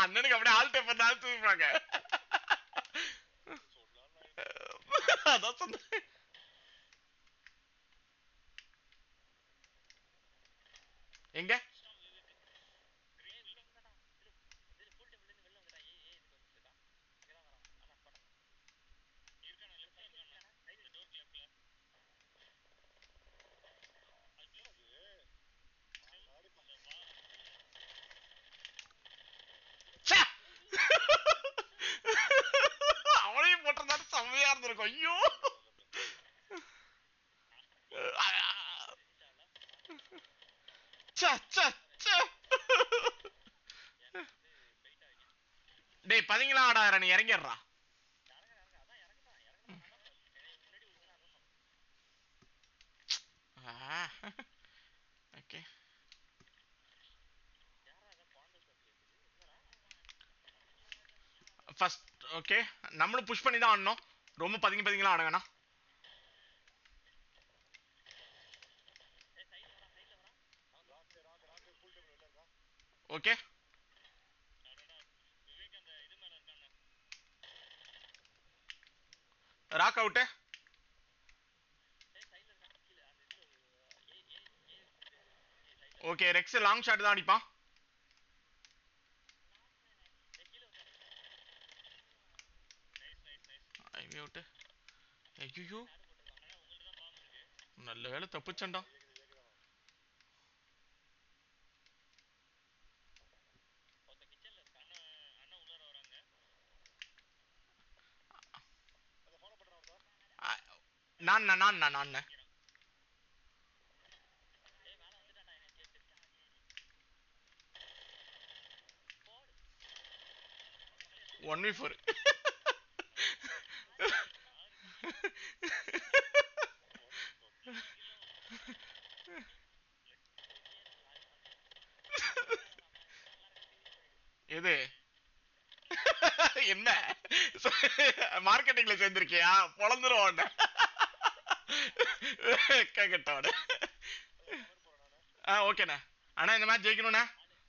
அண்ணனுக்கு அப்படியே all taper தான் தூக்குறாங்க அதான் சொன்னேன் எங்க ச்சே! அவனையும் போட்டிருந்தாரு செம்மையா இருந்திருக்கும் ஐயோ ச்சே, ச்சே, ச்சே. டேய் பதிங்களா ஆடாத நீ இறங்கிடுறா ஓகே ஃபர்ஸ்ட் ஓகே நம்மளும் புஷ் பண்ணி தான் ஆடணும் ரொம்ப பதுங்கி பதுங்கிலாம் ஆட வேணாம் okay Rock out okay Rex long shot தான் அடிப்பான் ஐவி அவுட்டு ஐயோ நல்ல வேலை தப்பிச்சண்டா நான் நான் நான் நான் நான் ஒன் வி ஃபோர் எது என்ன மார்க்கெட்டிங்ல சேர்ந்திருக்கியா பொழந்துருவோம் கேக்கட்டோட ஆ ஓகேண்ணா அண்ணா இந்த மாதிரி ஜெயிக்கணும்ண்ணா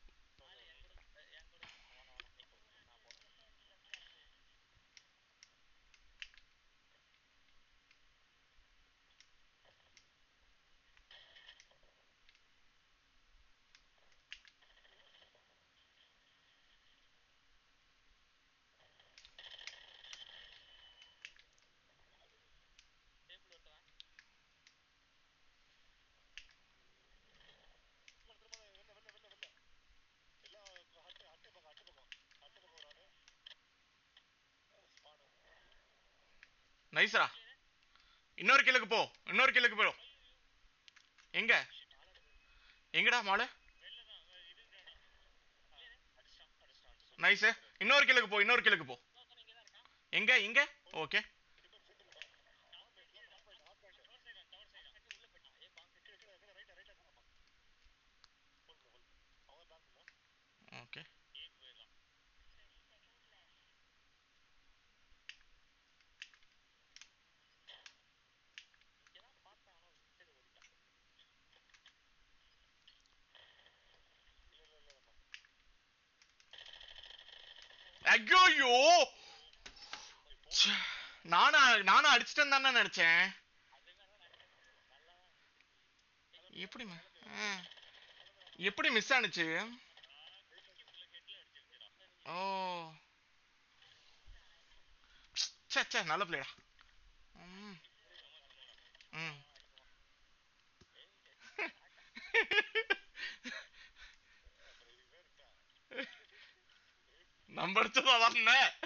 நைஸ்ரா இன்னொரு கிலுக்கு போ இன்னொரு கிலுக்கு போயிடும் எங்க எங்கடா மாலு நைஸ் இன்னொரு கிலுக்கு போ இன்னொரு கிலுக்கு போ எங்க இங்க ஓகே ஓகே ஐயோ நானா நானும் அடிச்சிட்டேன் தானே நினைச்சேன் எப்படி ம- ஆ. எப்படி மிஸ் ஆனுச்சு ஓ சே சே நல்ல பிள்ளைடா ம் ம் நம்ம அடிச்சது அதான்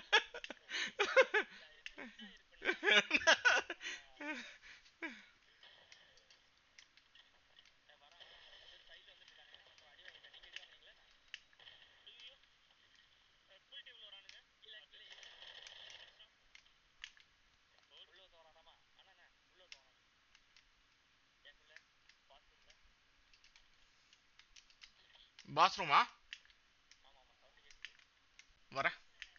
பாத்ரூமா வரேன்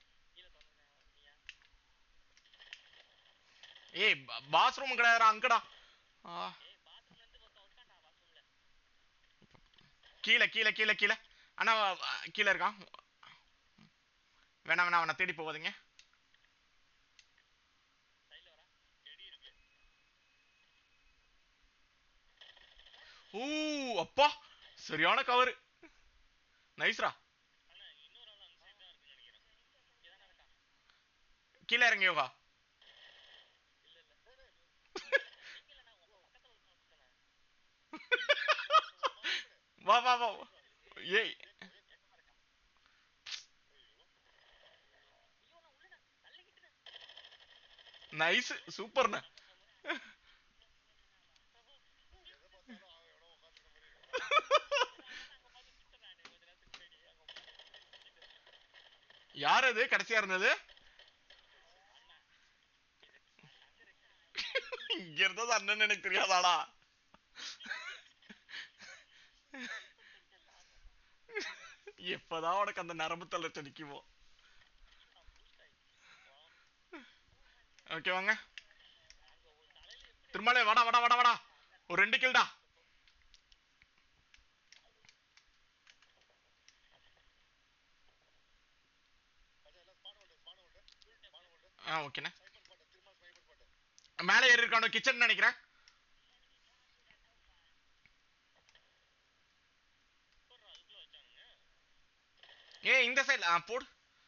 ஏய் பாத்ரூம் கிடையாது அங்கடா ஆ. கீழே கீழே கீழே கீழே அண்ணா அ, கீழே இருக்கான் வேணாம் வேணாம் அவனை தேடி போகாதீங்க ஊ அப்பா சரியான கவர் நைஸ்ரா கீழே இறங்கி யோகா வா வா வா வா. ஏய் நைஸ் சூப்பர்ண்ண யார் அது கடைசியா இருந்தது இங்க இருந்தது அண்ணன் எனக்கு தெரியாதாடா எப்பதான் உனக்கு அந்த நரம்பு தளர்ச்சி நிக்குமோ ஓகே வாங்க திருமலை வாடா வாடா வாடா வாடா ஒரு ரெண்டு கில்டா ஆ ஓகேண்ணே மேலே ஏறி இருக்கானோ கிச்சன் நினைக்கிறேன் ஏ இந்த சைடுல ஆ போடு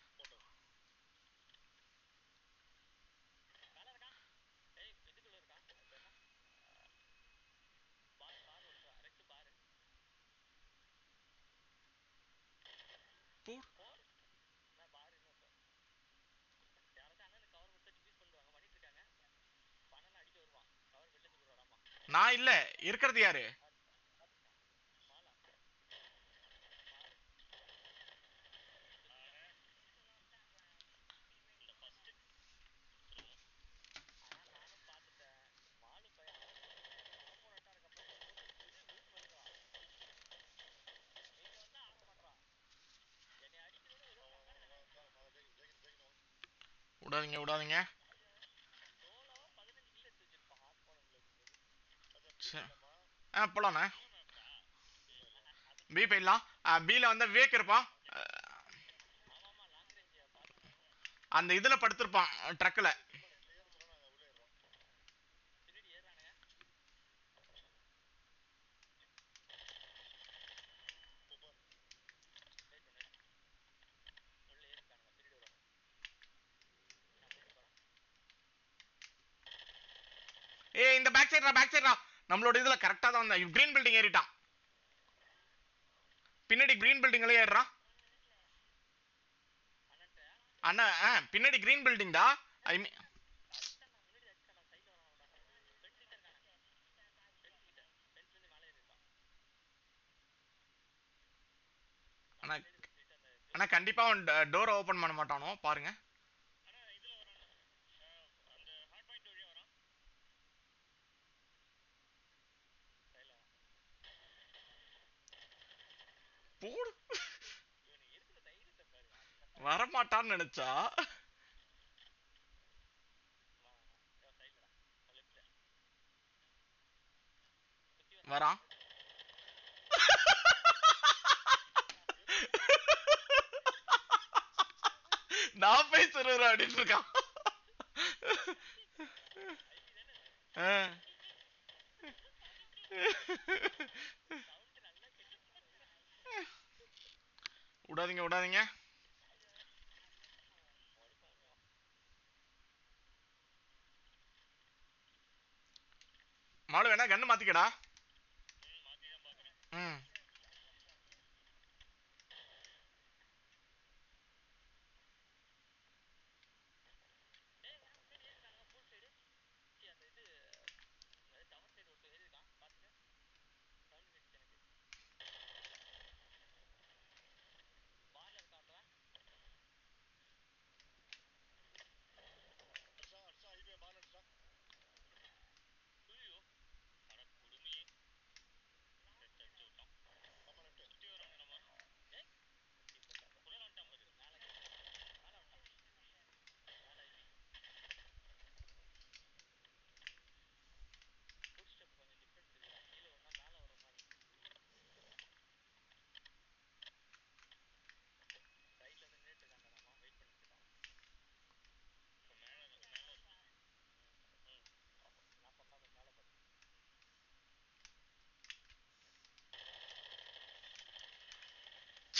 போடு நான் இல்ல இருக்கிறது யாரு விடாதீங்க விடாதீங்க சரி. ஆ போலாண்ணே பி போயிடலாம் பில வந்து விவேக் இருப்பான் அஹ், அந்த இதுல படுத்திருப்பான் ட்ரக்ல ஏய் இந்த பேக் சைடுடா பேக் சைடுடா நம்மளோட இதுல கரெக்டா தான் வந்தான் கிரீன் பில்டிங் ஏறிட்டான் பின்னாடி கிரீன் பில்டிங்ல ஏறுறான் அண்ணா ஆ பின்னாடி கிரீன் பில்டிங் டா ஐ மீன் அண்ணா அண்ணா கண்டிப்பா அவன் டோர் ஓபன் பண்ண மாட்டானோ பாருங்க போடு வரமாட்டான்னு நினைச்சா வரான் நான் போய் சொல்லுறேன் அப்படின்னு இருக்கான் ஆ. விடாதீங்க விடாதீங்க மாடு வேணா கண்ணு மாத்திக்கடா ம்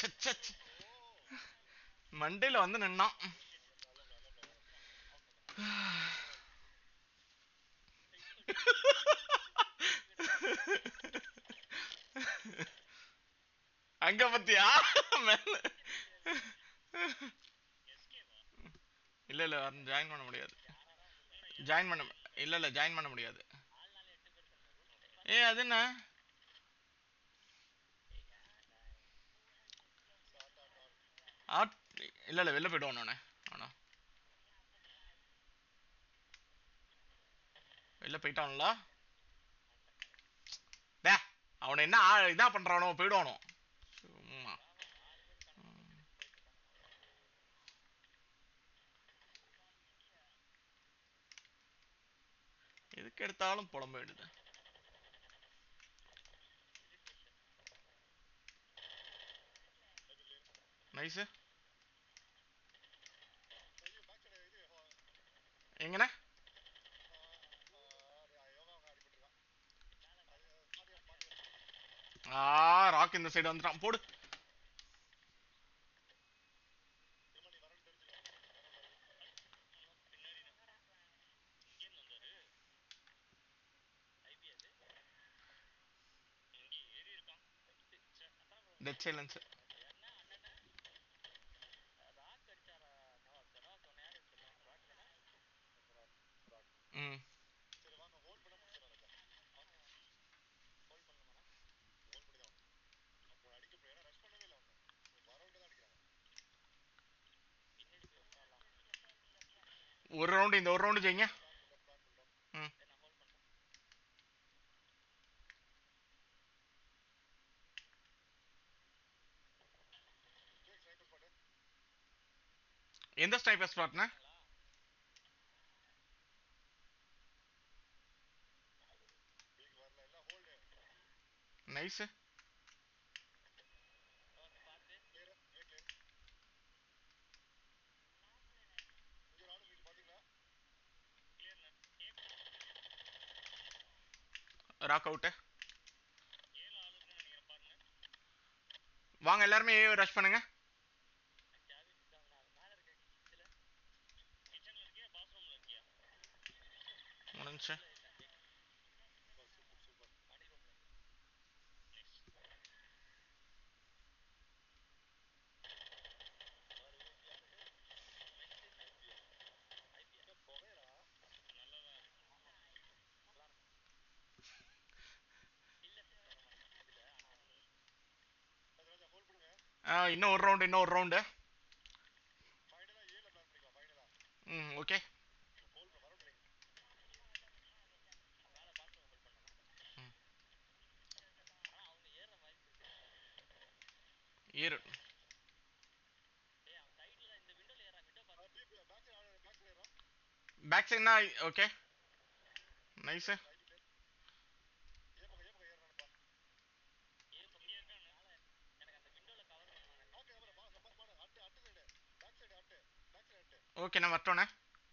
ச்சே, ச்சே, ச்சே. மண்டையில வந்து நின்னான் அங்க பத்தியா மேல இல்ல இல்ல ஜாயின் பண்ண முடியாது ஜாயின் பண்ண இல்ல இல்ல ஜாயின் பண்ண முடியாது ஏ அது என்ன ஆட் இல்ல இல்ல வெளில போயிடுவான் நானே ஆனா வெளில போயிட்டான்ல டே அவனை என்ன ஆ- இதா பண்றானோ போயிடுவானோ சும்மா எதுக்கு எடுத்தாலும் புலம்பிடுது நைஸ் எங்கண்ணே ஆ ராக் இந்த சைடு வந்துட்டான் போடு டெட் சைலன்ஸ் ம் ஒரு ரவுண்டு இந்த ஒரு ரவுண்டு ஜெயிங்க ம் எந்த ஸ்னைப்பர் ஸ்பாட்னா நைஸ் ராக் அவுட் வாங்க எல்லாருமே ஏ ரஷ் பண்ணுங்க முடிஞ்சு ஆ இன்னும் ஒரு ரவுண்டு இன்னும் ஒரு ரவுண்டு ம் ஓகே ஏறு பேக் சைட்னா ஓகே நைஸ் ஓகே நான் வரட்டோண்ணே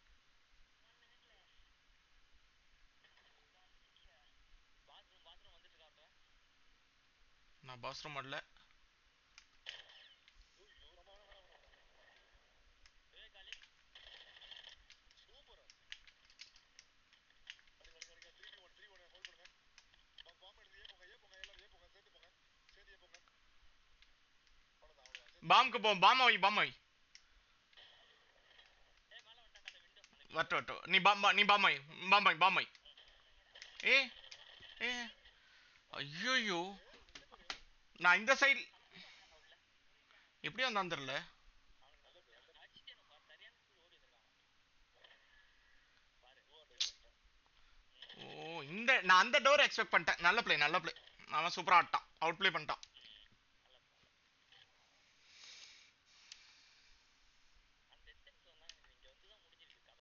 நான் பாத்ரூம் வரல பாம்க்கு போ பாம் வை பாம் வை வரட்டும் வரட்டும் நீ பாம் பா- நீ பாம் வை பாம் வை பாம் வை ஏ ஏ ஐயோ நான் இந்த சைடு எப்படி வந்தான் தெரியல ஓ இந்த நான் அந்த டோர் எக்ஸ்பெக்ட் பண்ணிட்டேன் நல்ல ப்ளே நல்ல ப்ளே அவன் சூப்பரா ஆட்டான் அவுட் ப்ளே பண்ணிட்டான்